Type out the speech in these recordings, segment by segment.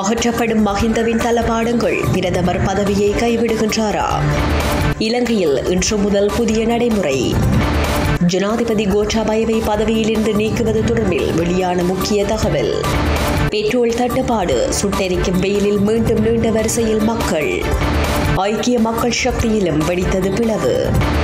அகற்றப்படும் மஹிந்தவின் தளபாடங்கள் பிரதமர் பதவியை கைவிடுகின்றாரா இலங்கையில் இன்று முதல் புதிய நடைமுறை ஜனாதிபதி கோட்டாபயவை பதவியிலிருந்து நீக்குவது தொடர்பில் வெளியான முக்கிய தகவல் பெட்ரோல் தட்டுப்பாடு சுட்டெரிக்கும் வெயிலில் மீண்டும் நீண்ட வரிசையில் மக்கள் ஐக்கிய மக்கள் சக்தியிலும் வெடித்தது பிளவு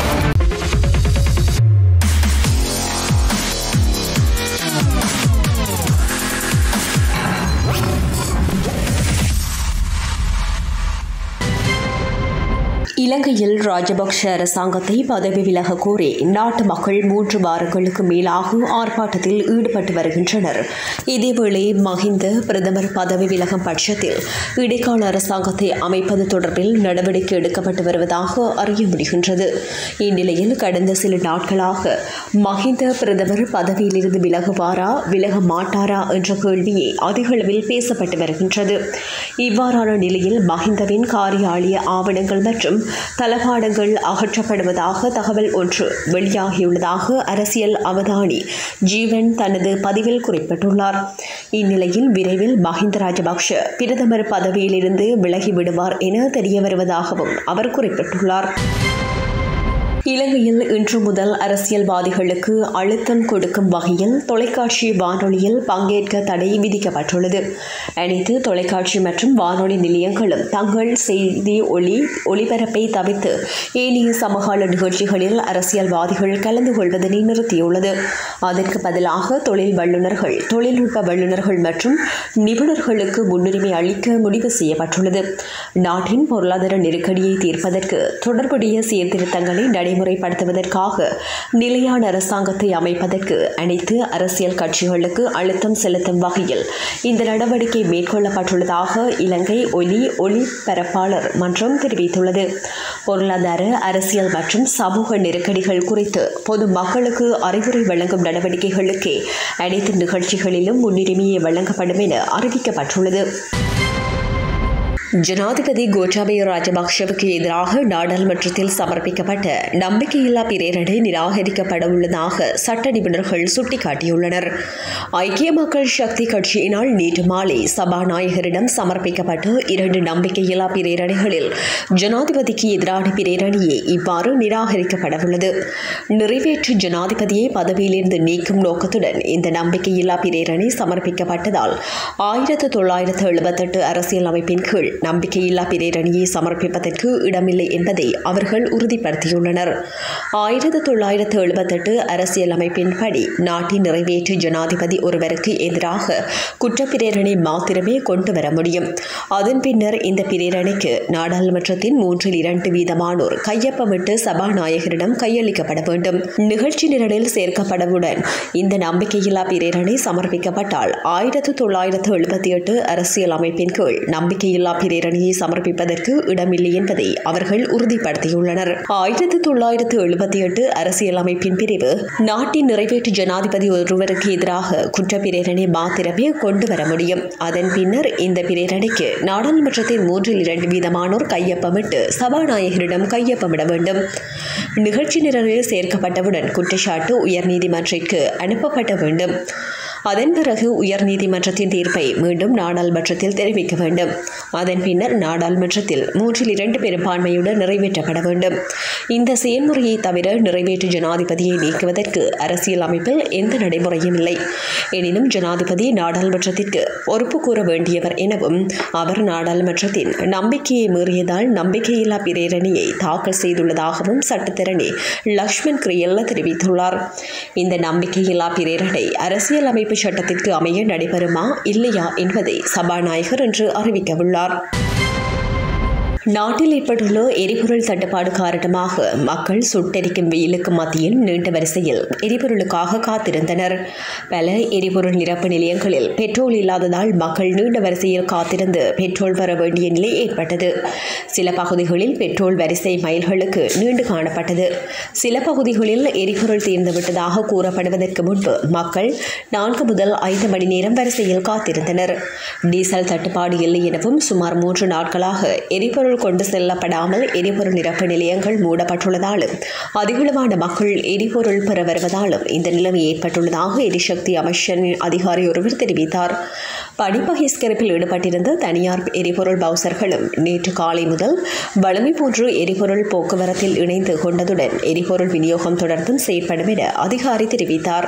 இலங்கையில் ராஜபக்ஷ அரசாங்கத்தை பதவி விலக கோரி நாட்டு மக்கள் மூன்று வாரங்களுக்கு மேலாக ஆர்ப்பாட்டத்தில் ஈடுபட்டு வருகின்றனர் இதேவேளை மஹிந்த பிரதமர் பதவி விலகும் பட்சத்தில் இடைக்கால அரசாங்கத்தை அமைப்பது தொடர்பில் நடவடிக்கை எடுக்கப்பட்டு வருவதாக அறிய முடிகின்றது இந்நிலையில் கடந்த சில நாட்களாக மஹிந்த பிரதமர் பதவியிலிருந்து விலகுவாரா விலக மாட்டாரா என்ற கேள்வியே அதிகளவில் பேசப்பட்டு வருகின்றது இவ்வாறான நிலையில் மஹிந்தவின் காரியாலய ஆவணங்கள் மற்றும் தளபாடங்கள் அகற்றப்படுவதாக தகவல் ஒன்று வெளியாகியுள்ளதாக அரசியல் அவதானி ஜீவன் தனது பதிவில் குறிப்பிட்டுள்ளார் இந்நிலையில் விரைவில் மஹிந்த ராஜபக்ஷ பிரதமர் பதவியிலிருந்து விலகி விடுவார் என தெரிய வருவதாகவும் அவர் குறிப்பிட்டுள்ளார் இலங்கையில் இன்று முதல் அரசியல்வாதிகளுக்கு அழுத்தம் கொடுக்கும் வகையில் தொலைக்காட்சி வானொலியில் பங்கேற்க தடை விதிக்கப்பட்டுள்ளது அனைத்து தொலைக்காட்சி மற்றும் வானொலி நிலையங்களும் தங்கள் செய்தி ஒளி ஒளிபரப்பை தவிர்த்து ஏனைய சமகால நிகழ்ச்சிகளில் அரசியல்வாதிகள் கலந்து கொள்வதனை நிறுத்தியுள்ளது அதற்கு பதிலாக தொழில் வல்லுநர்கள் தொழில்நுட்ப வல்லுநர்கள் மற்றும் நிபுணர்களுக்கு முன்னுரிமை அளிக்க முடிவு செய்யப்பட்டுள்ளது நாட்டின் பொருளாதார நெருக்கடியை தீர்ப்பதற்கு தொடர்புடைய சீர்திருத்தங்களை நடைமுறைப்படுத்துவதற்காக நிலையான அரசாங்கத்தை அமைப்பதற்கு அனைத்து அரசியல் கட்சிகளுக்கு அழுத்தம் செலுத்தும் வகையில் இந்த நடவடிக்கை மேற்கொள்ளப்பட்டுள்ளதாக இலங்கை ஒலி ஒளிபரப்பாளர் மன்றம் தெரிவித்துள்ளது பொருளாதார அரசியல் மற்றும் சமூக நெருக்கடிகள் குறித்து பொது மக்களுக்கு அறிவுரை வழங்கும் நடவடிக்கைகளுக்கே அனைத்து நிகழ்ச்சிகளிலும் முன்னுரிமையை வழங்கப்படும் என அறிவிக்கப்பட்டுள்ளது ஜனாதிபதி கோட்டாபய ராஜபக்ஷவுக்கு எதிராக நாடாளுமன்றத்தில் சமர்ப்பிக்கப்பட்ட நம்பிக்கையில்லா பிரேரணை நிராகரிக்கப்பட உள்ளதாக சட்ட நிபுணர்கள் சுட்டிக்காட்டியுள்ளனர் ஐக்கிய மக்கள் சக்தி கட்சியினால் நேற்று மாலை சபாநாயகரிடம் சமர்ப்பிக்கப்பட்ட இரண்டு நம்பிக்கையில்லா பிரேரணைகளில் ஜனாதிபதிக்கு எதிரான பிரேரணையே இவ்வாறு நிராகரிக்கப்படவுள்ளது நிறைவேற்று ஜனாதிபதியை பதவியிலிருந்து நீக்கும் நோக்கத்துடன் இந்த நம்பிக்கையில்லா பிரேரணை சமர்ப்பிக்கப்பட்டதால் ஆயிரத்து தொள்ளாயிரத்து எழுபத்தெட்டு அரசியல் அமைப்பின் கீழ் நம்பிக்கையில்லா பிரேரணியை சமர்ப்பிப்பதற்கு இடமில்லை என்பதை அவர்கள் உறுதிப்படுத்தியுள்ளனர் ஆயிரத்து தொள்ளாயிரத்து எழுபத்தெட்டு அரசியல் அமைப்பின்படி நாட்டின் நிறைவேற்று ஜனாதிபதி ஒருவருக்கு எதிராக குற்றப்பிரேரணை மாத்திரமே கொண்டு வர முடியும் அதன் பின்னர் இந்த பிரேரணைக்கு நாடாளுமன்றத்தின் மூன்றில் இரண்டு வீதமானோர் கையொப்பமிட்டு சபாநாயகரிடம் கையளிக்கப்பட வேண்டும் நிகழ்ச்சி நிரலில் சேர்க்கப்படவுடன் இந்த நம்பிக்கையில்லா பிரேரணை சமர்ப்பிக்கப்பட்டால் ஆயிரத்து தொள்ளாயிரத்து எழுபத்தி எட்டு அரசியல் அமைப்பின் கீழ் நம்பிக்கையில்லா பிரேரணையை சமர்ப்பிப்பதற்கு இடமில்லை என்பதை அவர்கள் உறுதிப்படுத்தியுள்ளனர் ஆயிரத்து தொள்ளாயிரத்து எழுபத்தி எட்டு அரசியலமைப்பின் பிரிவு நாட்டின் நிறைவேற்று ஜனாதிபதி ஒருவருக்கு எதிராக குற்ற பிரேரணை மாத்திரமே கொண்டு வர முடியும் அதன் பின்னர் இந்த பிரேரணைக்கு நாடாளுமன்றத்தின் மூன்றில் இரண்டு வீதமானோர் கையொப்பமிட்டு சபாநாயகரிடம் கையொப்பமிட வேண்டும் நிகழ்ச்சி நிரலில் சேர்க்கப்பட்டவுடன் குற்றச்சாட்டு உயர்நீதிமன்றத்திற்கு அனுப்பப்பட வேண்டும் அதன் பிறகு உயர்நீதிமன்றத்தின் தீர்ப்பை மீண்டும் நாடாளுமன்றத்தில் தெரிவிக்க வேண்டும் அதன் பின்னர் நாடாளுமன்றத்தில் மூன்றில் இரண்டு பெரும்பான்மையுடன் நிறைவேற்றப்பட வேண்டும் இந்த செயல்முறையை தவிர நிறைவேற்று ஜனாதிபதியை நீக்குவதற்கு அரசியல் அமைப்பில் எந்த நடைமுறையும் இல்லை எனினும் ஜனாதிபதி நாடாளுமன்றத்திற்கு பொறுப்பு கூற வேண்டியவர் எனவும் அவர் நாடாளுமன்றத்தின் நம்பிக்கையை மீறியதால் நம்பிக்கையில்லா பிரேரணையை தாக்கல் செய்துள்ளதாகவும் சட்டத்திரணி லக்ஷ்மண் கிரியல்ல தெரிவித்துள்ளார் இந்த நம்பிக்கையில்லா பிரேரணை அரசியல் அமைப்பு சட்டத்திற்கு அமைய நடைபெறுமா இல்லையா என்பதை சபாநாயகர் என்று அறிவிக்கவுள்ளார் நாட்டில் ஏற்பட்டுள்ள எரிபொருள் தட்டுப்பாடு காரணமாக மக்கள் சுட்டெரிக்கும் வெயிலுக்கு மத்தியில் நீண்ட வரிசையில் எரிபொருளுக்காக காத்திருந்தனர் பல எரிபொருள் நிரப்பு நிலையங்களில் பெட்ரோல் இல்லாததால் மக்கள் நீண்ட வரிசையில் காத்திருந்து பெட்ரோல் பெற வேண்டிய நிலை ஏற்பட்டது சில பகுதிகளில் பெட்ரோல் வரிசை மைல்களுக்கு நீண்டு காணப்பட்டது சில பகுதிகளில் எரிபொருள் தீர்ந்துவிட்டதாக கூறப்படுவதற்கு முன்பு மக்கள் நான்கு முதல் ஐந்து மணி நேரம் வரிசையில் காத்திருந்தனர் டீசல் தட்டுப்பாடு இல்லை எனவும் சுமார் மூன்று நாட்களாக எரிபொருள் எரிபொருள் கொண்டு செல்லப்படாமல் எரிபொருள் நிரப்பு நிலையங்கள் மூடப்பட்டுள்ளதாலும் அதிகளவான மக்கள் எரிபொருள் பெற வருவதாலும் இந்த நிலைமை ஏற்பட்டுள்ளதாக எரிசக்தி அமைச்சர் அதிகாரி ஒருவர் தெரிவித்தார் பணிப்பகிஷ்கரிப்பில் ஈடுபட்டிருந்த தனியார் எரிபொருள் பவுசர்களும் நேற்று காலை முதல் வளமை போன்று எரிபொருள் போக்குவரத்தில் இணைந்து கொண்டதுடன் எரிபொருள் விநியோகம் தொடர்ந்தும் செயற்படும் என அதிகாரி தெரிவித்தார்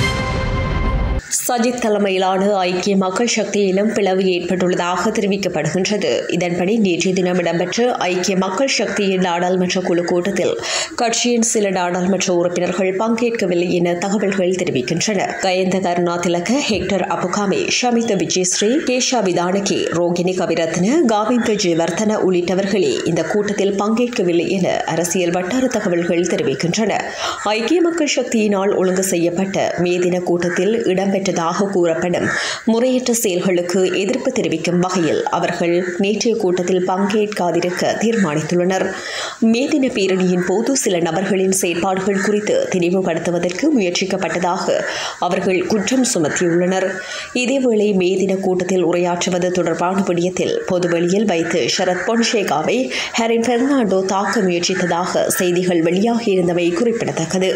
சஜித் தலைமையிலான ஐக்கிய மக்கள் சக்தியிலும் பிளவு ஏற்பட்டுள்ளதாக தெரிவிக்கப்படுகின்றது இதன்படி நேற்றைய தினம் இடம்பெற்ற ஐக்கிய மக்கள் சக்தியின் நாடாளுமன்ற குழு கூட்டத்தில் கட்சியின் சில நாடாளுமன்ற உறுப்பினர்கள் பங்கேற்கவில்லை என தகவல்கள் தெரிவிக்கின்றன கயந்த கருணா திலக ஹெக்டர் அபுகாமே ஷமித விஜயஸ்ரீ கேஷா விதானகி ரோகிணி கவிரத்ன காவிந்த ஜெயவர்தன உள்ளிட்டவர்களே இந்த கூட்டத்தில் பங்கேற்கவில்லை என அரசியல் வட்டார தகவல்கள் தெரிவிக்கின்றன ஐக்கிய மக்கள் சக்தியினால் ஒழுங்கு செய்யப்பட்ட மே தின கூட்டத்தில் இடம்பெற்ற இருப்பதாக கூறப்படும் முறையற்ற செயல்களுக்கு எதிர்ப்பு தெரிவிக்கும் வகையில் அவர்கள் நேற்றைய கூட்டத்தில் பங்கேற்காதிருக்க தீர்மானித்துள்ளனர் மே தின பேரணியின் போது சில நபர்களின் செயற்பாடுகள் குறித்து தெளிவுபடுத்துவதற்கு முயற்சிக்கப்பட்டதாக அவர்கள் குற்றம் சுமத்தியுள்ளனர் இதேவேளை மே தின கூட்டத்தில் உரையாற்றுவது தொடர்பான விடயத்தில் பொதுவெளியில் வைத்து ஷரத் பொன்ஷேகாவை ஹெரின் பெர்னாண்டோ தாக்க முயற்சித்ததாக செய்திகள் வெளியாகியிருந்தமை குறிப்பிடத்தக்கது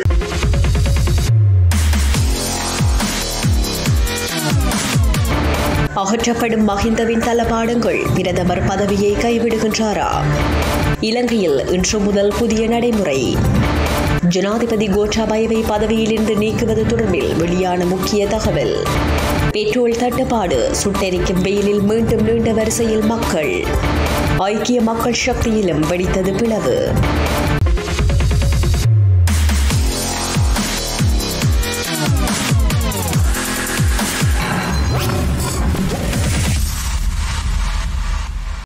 அகற்றப்படும் மஹிந்தவின் தளபாடங்கள் பிரதமர் பதவியை கைவிடுகின்றாரா இலங்கையில் இன்று முதல் புதிய நடைமுறை ஜனாதிபதி கோட்டாபயவை பதவியிலிருந்து நீக்குவது தொடர்பில் வெளியான முக்கிய தகவல் பெட்ரோல் தட்டுப்பாடு சுட்டெரிக்கும் வெயிலில் மீண்டும் நீண்ட வரிசையில் மக்கள் ஐக்கிய மக்கள் சக்தியிலும் வெடித்தது பிளவு